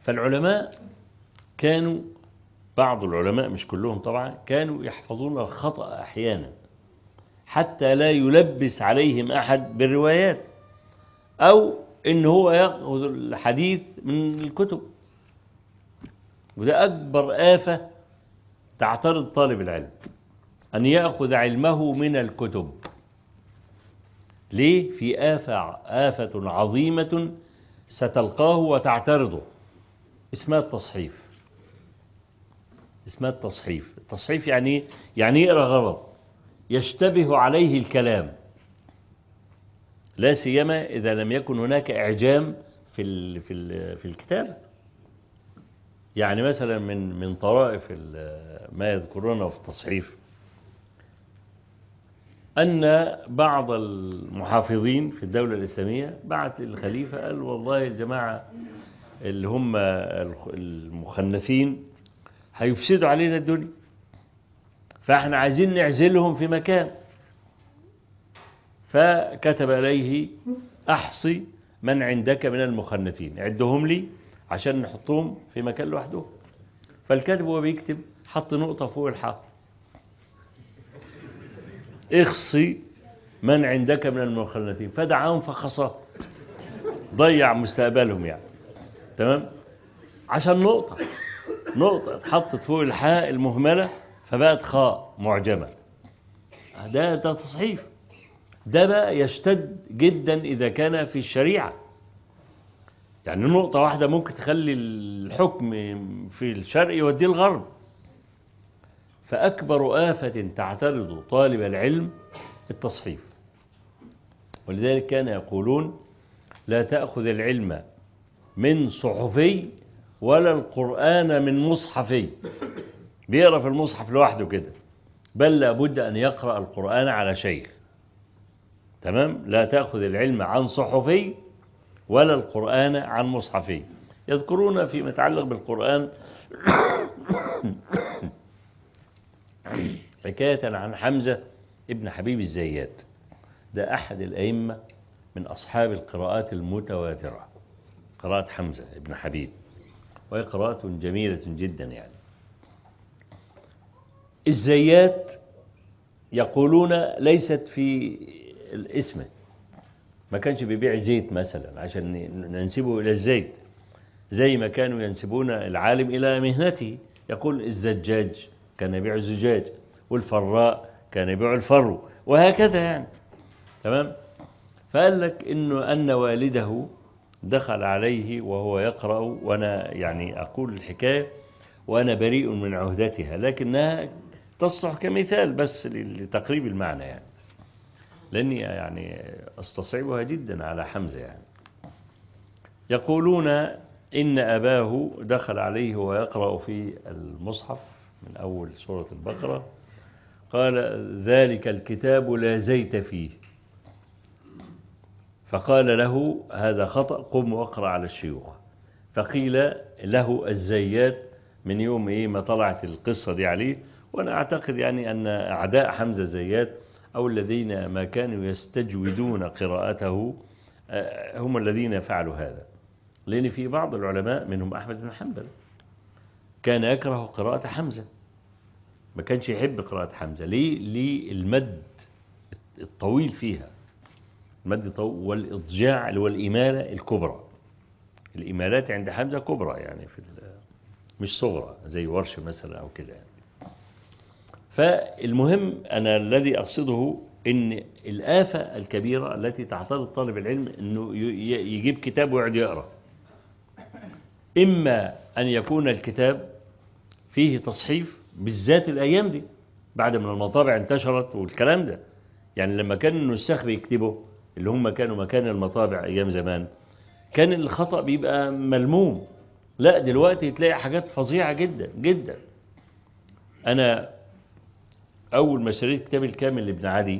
فالعلماء كانوا بعض العلماء مش كلهم طبعا كانوا يحفظون الخطأ أحيانا حتى لا يلبس عليهم أحد بالروايات أو إن هو يأخذ الحديث من الكتب وده أكبر آفة تعترض طالب العلم أن يأخذ علمه من الكتب ليه؟ في آفة آفة عظيمة ستلقاه وتعترضه اسمها التصحيف اسمها التصحيف التصحيف يعني يعني يقرأ غلط يشتبه عليه الكلام لا سيما إذا لم يكن هناك إعجام في ال في ال في الكتاب يعني مثلا من من طرائف ما يذكرونه في التصحيف أن بعض المحافظين في الدولة الإسلامية بعت للخليفة قال والله الجماعة اللي هم المخنثين هيفسدوا علينا الدنيا فاحنا عايزين نعزلهم في مكان فكتب إليه أحصي من عندك من المخنثين عدهم لي عشان نحطهم في مكان لوحدهم فالكاتب وهو بيكتب حط نقطة فوق الحاء اخصي من عندك من المخنثين فدعاهم فخصاه ضيع مستقبلهم يعني تمام عشان نقطة نقطة اتحطت فوق الحاء المهملة فبقت خاء معجمة ده ده تصحيف ده بقى يشتد جدا إذا كان في الشريعة يعني نقطة واحدة ممكن تخلي الحكم في الشرق يوديه الغرب فأكبر آفة تعترض طالب العلم التصحيف ولذلك كان يقولون لا تأخذ العلم من صحفي ولا القرآن من مصحفي بيقرأ في المصحف لوحده كده بل لابد أن يقرأ القرآن على شيخ تمام لا تأخذ العلم عن صحفي ولا القرآن عن مصحفي يذكرون فيما يتعلق بالقرآن حكاية عن حمزة ابن حبيب الزيات ده أحد الأئمة من أصحاب القراءات المتواترة قراءة حمزة ابن حبيب وهي قراءة جميلة جدا يعني الزيات يقولون ليست في الاسم ما كانش بيبيع زيت مثلا عشان ننسبه إلى الزيت زي ما كانوا ينسبون العالم إلى مهنته يقول الزجاج كان يبيع الزجاج والفراء كان يبيع الفرو وهكذا يعني تمام فقال لك انه ان والده دخل عليه وهو يقرا وانا يعني اقول الحكايه وانا بريء من عهدتها لكنها تصلح كمثال بس لتقريب المعنى يعني لاني يعني استصعبها جدا على حمزه يعني يقولون ان اباه دخل عليه ويقرا في المصحف من أول سورة البقرة قال ذلك الكتاب لا زيت فيه فقال له هذا خطأ قم واقرأ على الشيوخ فقيل له الزيات من يوم إيه ما طلعت القصة دي عليه وأنا أعتقد يعني أن أعداء حمزة زيات أو الذين ما كانوا يستجودون قراءته هم الذين فعلوا هذا لأن في بعض العلماء منهم أحمد بن حنبل كان يكره قراءة حمزة ما كانش يحب قراءة حمزة ليه؟ ليه المد الطويل فيها المد طويل والإضجاع اللي هو الإمالة الكبرى الإمالات عند حمزة كبرى يعني في مش صغرى زي ورش مثلا أو كده يعني. فالمهم أنا الذي أقصده إن الآفة الكبيرة التي تعترض طالب العلم إنه يجيب كتاب ويقعد يقرأ إما أن يكون الكتاب فيه تصحيف بالذات الأيام دي بعد ما المطابع انتشرت والكلام ده يعني لما كان النساخ بيكتبوا اللي هم كانوا مكان المطابع أيام زمان كان الخطأ بيبقى ملموم لا دلوقتي تلاقي حاجات فظيعة جدا جدا أنا أول ما اشتريت كتاب الكامل لابن عدي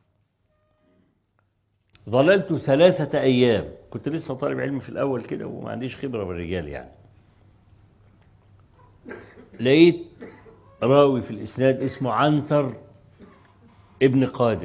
ظللت ثلاثة أيام كنت لسه طالب علم في الأول كده وما عنديش خبرة بالرجال يعني لقيت راوي في الإسناد اسمه عنتر ابن قادم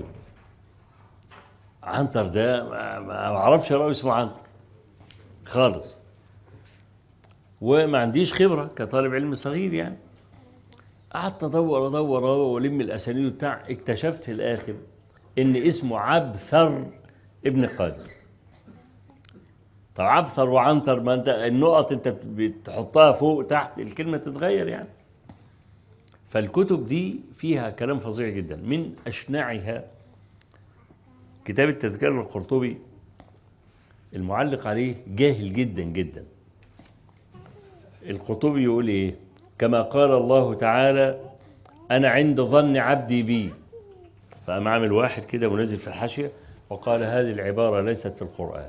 عنتر ده ما أعرفش راوي اسمه عنتر خالص وما عنديش خبرة كطالب علم صغير يعني قعدت ادور ادور ادور والم الاسانيد بتاع اكتشفت في الاخر ان اسمه عبثر ابن قادر طب عبثر وعنتر ما انت النقط انت بت- بتحطها فوق تحت الكلمه تتغير يعني فالكتب دي فيها كلام فظيع جدا من اشنعها كتاب التذكره القرطبي المعلق عليه جاهل جدا جدا القرطبي يقول ايه كما قال الله تعالى انا عند ظن عبدي بي فقام عامل واحد كده ونزل في الحاشيه وقال هذه العباره ليست في القران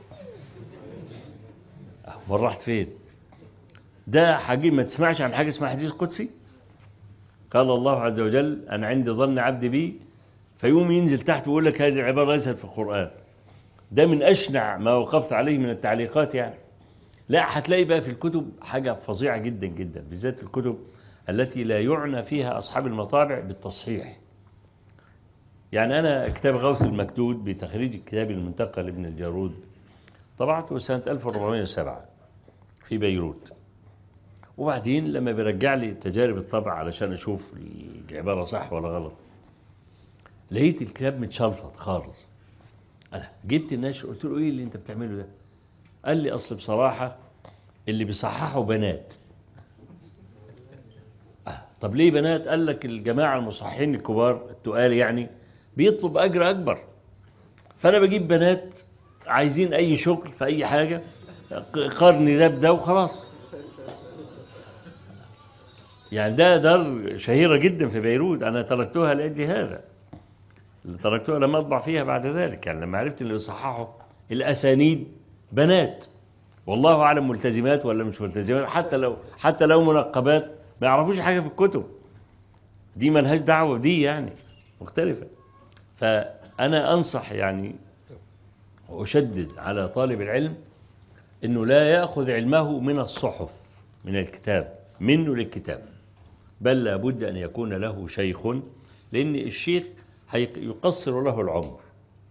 امال راحت فين ده حاجة ما تسمعش عن حاجه اسمها حديث قدسي قال الله عز وجل انا عند ظن عبدي بي فيقوم ينزل تحت ويقول لك هذه العباره ليست في القران ده من اشنع ما وقفت عليه من التعليقات يعني لا هتلاقي بقى في الكتب حاجة فظيعة جدا جدا بالذات الكتب التي لا يعنى فيها أصحاب المطابع بالتصحيح يعني أنا كتاب غوث المكدود بتخريج الكتاب المنتقى لابن الجارود طبعته سنة 1407 في بيروت وبعدين لما بيرجع لي تجارب الطبع علشان أشوف العبارة صح ولا غلط لقيت الكتاب متشلفط خالص أنا جبت الناشر قلت له إيه اللي أنت بتعمله ده قال لي اصل بصراحه اللي بيصححوا بنات آه، طب ليه بنات قال لك الجماعه المصححين الكبار التقال يعني بيطلب اجر اكبر فانا بجيب بنات عايزين اي شغل في اي حاجه قرني ده بده وخلاص يعني ده دار شهيره جدا في بيروت انا تركتها لاجل هذا اللي تركتها لما اطبع فيها بعد ذلك يعني لما عرفت اللي يصححوا الاسانيد بنات والله اعلم ملتزمات ولا مش ملتزمات حتى لو حتى لو منقبات ما يعرفوش حاجه في الكتب دي ملهاش دعوه بدي يعني مختلفه فانا انصح يعني واشدد على طالب العلم انه لا ياخذ علمه من الصحف من الكتاب منه للكتاب بل لابد ان يكون له شيخ لان الشيخ هيق- يقصر له العمر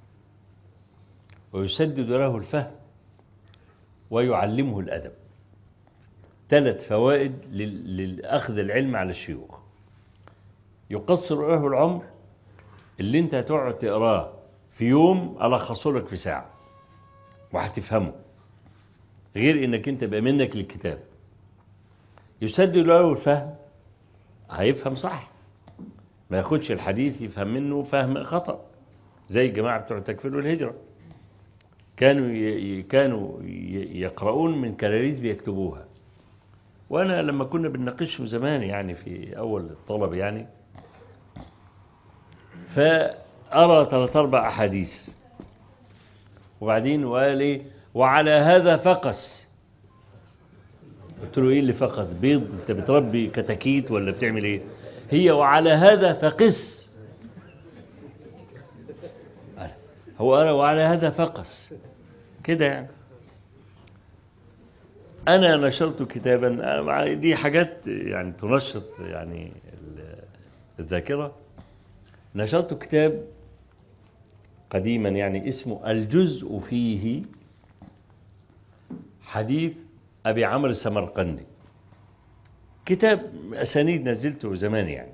ويسدد له الفهم ويعلمه الأدب ثلاث فوائد لل- للأخذ العلم على الشيوخ يقصر له العمر اللي انت هتقعد تقراه في يوم ألخصه لك في ساعة وهتفهمه غير انك انت بقى منك للكتاب يسدد له الفهم هيفهم صح ما ياخدش الحديث يفهم منه فهم خطأ زي الجماعة بتوع التكفير والهجرة كانوا ي... ي- كانوا ي- يقرؤون من كراريس بيكتبوها وانا لما كنا بنناقشهم زمان يعني في اول الطلب يعني فارى ثلاث اربع احاديث وبعدين وقال ايه وعلى هذا فقس قلت له ايه اللي فقس بيض انت بتربي كتاكيت ولا بتعمل ايه هي وعلى هذا فقس هو أنا وعلى هذا فقس كده يعني أنا نشرت كتابا أنا- دي حاجات يعني تنشط يعني ال- الذاكرة نشرت كتاب قديما يعني اسمه الجزء فيه حديث أبي عمرو السمرقندي كتاب أسانيد نزلته زمان يعني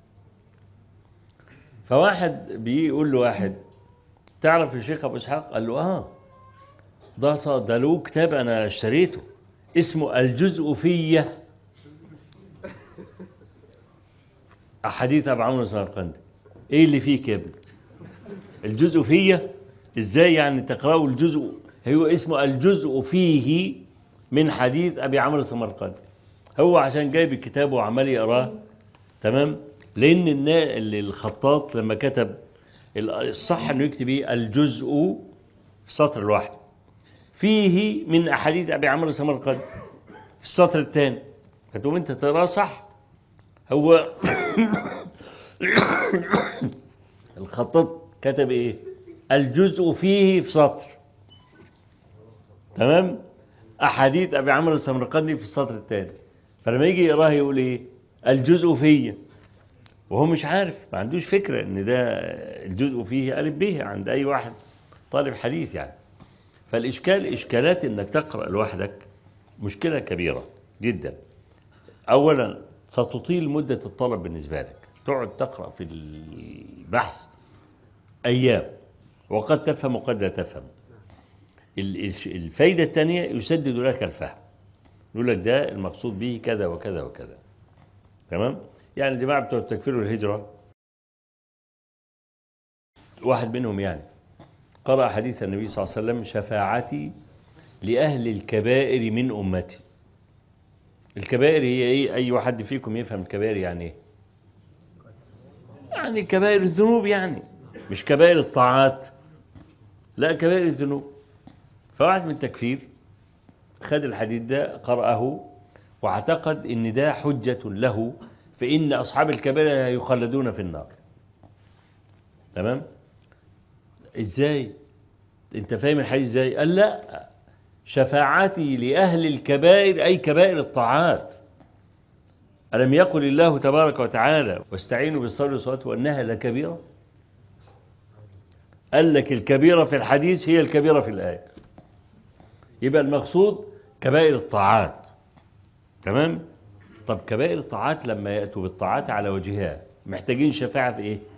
فواحد بيقول له واحد تعرف يا شيخ ابو اسحاق قال له اه ده ص- ده له كتاب انا اشتريته اسمه الجزء فيه احاديث ابو عمرو السمرقندي ايه اللي فيك يا ابني الجزء فيه ازاي يعني تقرأوا الجزء هو اسمه الجزء فيه من حديث ابي عمرو السمرقندي هو عشان جايب الكتاب وعمال يقراه تمام لان النا- ال- الخطاط لما كتب ال- الصح انه يكتب ايه الجزء في سطر لوحده فيه من احاديث ابي عمرو السمرقندي في السطر الثاني فتقوم انت تقراه صح هو الخطاط كتب ايه الجزء فيه في سطر تمام احاديث ابي عمرو السمرقندي في السطر الثاني فلما يجي يقراها يقول ايه الجزء فيه وهو مش عارف ما عندوش فكره ان ده الجزء فيه الف به عند اي واحد طالب حديث يعني فالاشكال اشكالات انك تقرا لوحدك مشكلة كبيرة جدا أولا ستطيل مدة الطلب بالنسبة لك تقعد تقرأ في البحث أيام وقد تفهم وقد لا تفهم ال- ال- الفايدة الثانية يسدد لك الفهم يقول لك ده المقصود به كذا وكذا وكذا تمام يعني الجماعة بتوع التكفير والهجرة واحد منهم يعني قرأ حديث النبي صلى الله عليه وسلم شفاعتي لأهل الكبائر من أمتي الكبائر هي إيه أي واحد فيكم يفهم الكبائر يعني إيه يعني كبائر الذنوب يعني مش كبائر الطاعات لا كبائر الذنوب فواحد من التكفير خد الحديث ده قرأه واعتقد ان ده حجة له فإن أصحاب الكبائر يخلدون في النار تمام ازاي انت فاهم الحديث ازاي قال لا شفاعتي لأهل الكبائر أي كبائر الطاعات ألم يقل الله تبارك وتعالى واستعينوا بالصبر والصلاة وأنها لكبيرة قال لك الكبيرة في الحديث هي الكبيرة في الآية يبقى المقصود كبائر الطاعات تمام طب كبائر الطاعات لما يأتوا بالطاعات على وجهها محتاجين شفاعة في إيه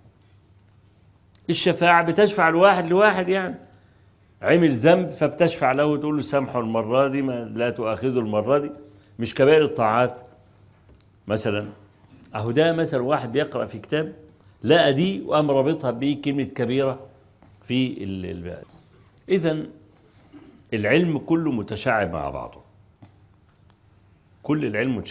الشفاعة بتشفع الواحد لواحد يعني عمل ذنب فبتشفع له وتقول له سامحه المرة دي ما لا تؤاخذه المرة دي مش كبائر الطاعات مثلا اهو ده مثلا واحد بيقرأ في كتاب لقى دي وقام رابطها بكلمة كبيرة في ال ال إذا العلم كله متشعب مع بعضه كل العلم